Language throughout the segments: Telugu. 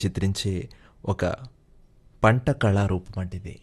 చిత్రించే ఒక పంట కళారూపం అంటిది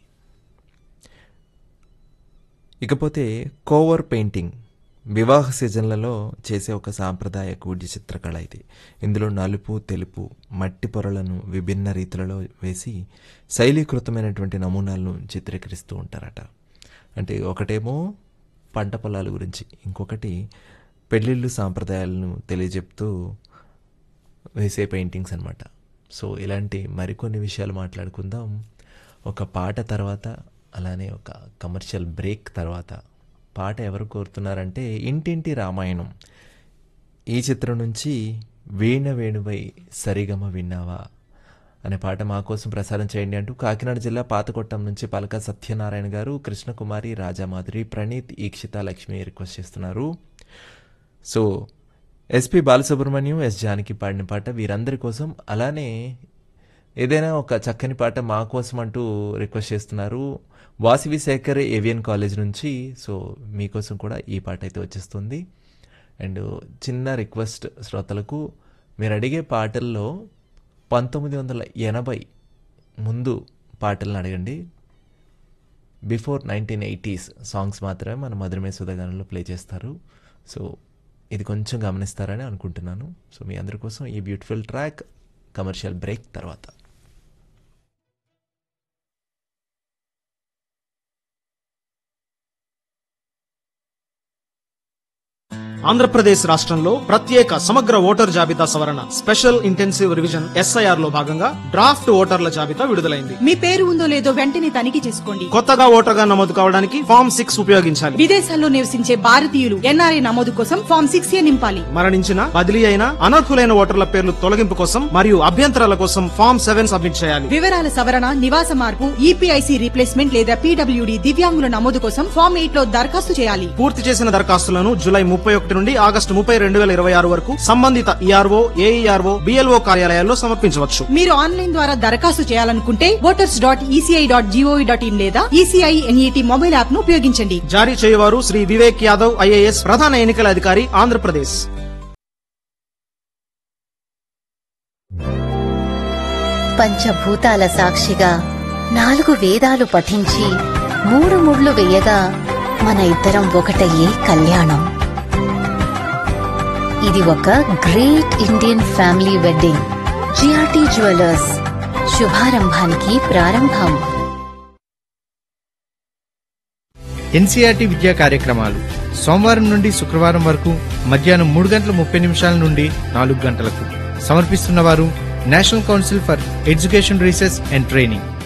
ఇకపోతే కోవర్ పెయింటింగ్ వివాహ సీజన్లలో చేసే ఒక సాంప్రదాయ కూడి చిత్రకళ ఇది ఇందులో నలుపు తెలుపు మట్టి పొరలను విభిన్న రీతులలో వేసి శైలీకృతమైనటువంటి నమూనాలను చిత్రీకరిస్తూ ఉంటారట అంటే ఒకటేమో పంట పొలాల గురించి ఇంకొకటి పెళ్ళిళ్ళు సాంప్రదాయాలను తెలియజెప్తూ వేసే పెయింటింగ్స్ అనమాట సో ఇలాంటి మరికొన్ని విషయాలు మాట్లాడుకుందాం ఒక పాట తర్వాత అలానే ఒక కమర్షియల్ బ్రేక్ తర్వాత పాట ఎవరు కోరుతున్నారంటే ఇంటింటి రామాయణం ఈ చిత్రం నుంచి వీణ వేణువై సరిగమ విన్నావా అనే పాట మా కోసం ప్రసారం చేయండి అంటూ కాకినాడ జిల్లా పాతకొట్టం నుంచి పలక సత్యనారాయణ గారు కృష్ణకుమారి రాజామాధురి ప్రణీత్ ఈక్షిత లక్ష్మి రిక్వెస్ట్ చేస్తున్నారు so SP Balasubrahmanyam S Janaki పాడిన పాట వీరందరి కోసం అలానే ఏదైనా ఒక చక్కని పాట మా కోసం అంటూ రిక్వెస్ట్ చేస్తున్నారు వాసివి శేఖర్ ఏవియన్ కాలేజ్ నుంచి సో మీకోసం కూడా ఈ పాట అయితే వచ్చేస్తుంది అండ్ చిన్న రిక్వెస్ట్ శ్రోతలకు మీరు అడిగే పాటల్లో పంతొమ్మిది వందల ఎనభై ముందు పాటలను అడగండి బిఫోర్ నైన్టీన్ ఎయిటీస్ సాంగ్స్ మాత్రమే మన మధురమే సుధాగానంలో ప్లే చేస్తారు సో ఇది కొంచెం గమనిస్తారని అనుకుంటున్నాను సో మీ అందరి కోసం ఈ బ్యూటిఫుల్ ట్రాక్ కమర్షియల్ బ్రేక్ తర్వాత ఆంధ్రప్రదేశ్ రాష్ట్రంలో ప్రత్యేక సమగ్ర ఓటర్ జాబితా సవరణ స్పెషల్ ఇంటెన్సివ్ రివిజన్ ఎస్ఐఆర్ లో భాగంగా డ్రాఫ్ట్ ఓటర్ల జాబితా విడుదలైంది మీ పేరు ఉందో లేదో వెంటనే తనిఖీ చేసుకోండి కొత్తగా ఓటర్గా నమోదు కావడానికి ఫామ్ సిక్స్ ఉపయోగించాలి విదేశాల్లో నివసించే భారతీయులు ఎన్ఆర్ఐ నమోదు కోసం ఫామ్ సిక్స్ ఏ నింపాలి మరణించిన బదిలీ అయిన అనర్హులైన ఓటర్ల పేర్లు తొలగింపు కోసం మరియు అభ్యంతరాల కోసం ఫామ్ సెవెన్ సబ్మిట్ చేయాలి వివరాల సవరణ నివాస మార్పు ఈపీఐసి రీప్లేస్మెంట్ లేదా పీడబ్ల్యూడి దివ్యాంగుల నమోదు కోసం ఫామ్ ఎయిట్ లో దరఖాస్తు చేయాలి పూర్తి చేసిన దరఖాస్తులను జూలై ముప్పై ఒకటి నుండి ఆగస్టు ముప్పై రెండు వేల ఇరవై ఆరు వరకు సంబంధిత ఈఆర్ఓ ఏఈఆర్ఓ బిఎల్ఓ కార్యాలయాల్లో సమర్పించవచ్చు మీరు ఆన్లైన్ ద్వారా దరఖాస్తు చేయాలనుకుంటే voters dot ECI dot GOV dot IN లేదా ఈసీఐ ఎన్ఈటీ మొబైల్ యాప్ ను ఉపయోగించండి జారీ చేయవారు శ్రీ వివేక్ యాదవ్ ఐఏఎస్ ప్రధాన ఎన్నికల అధికారి ఆంధ్రప్రదేశ్ పంచభూతాల సాక్షిగా నాలుగు వేదాలు పఠించి మూడు ముళ్ళు వేయగా మన ఇద్దరం ఒకటయ్యే కళ్యాణం ఇది ఒక great Indian family wedding GRT jewellers శుభారంభానికి ప్రారంభం ఎన్సీఆర్టీ విద్యా కార్యక్రమాలు సోమవారం నుండి శుక్రవారం వరకు మధ్యాహ్నం మూడు గంటల ముప్పై నిమిషాల నుండి నాలుగు గంటలకు సమర్పిస్తున్నవారు national council for education research and training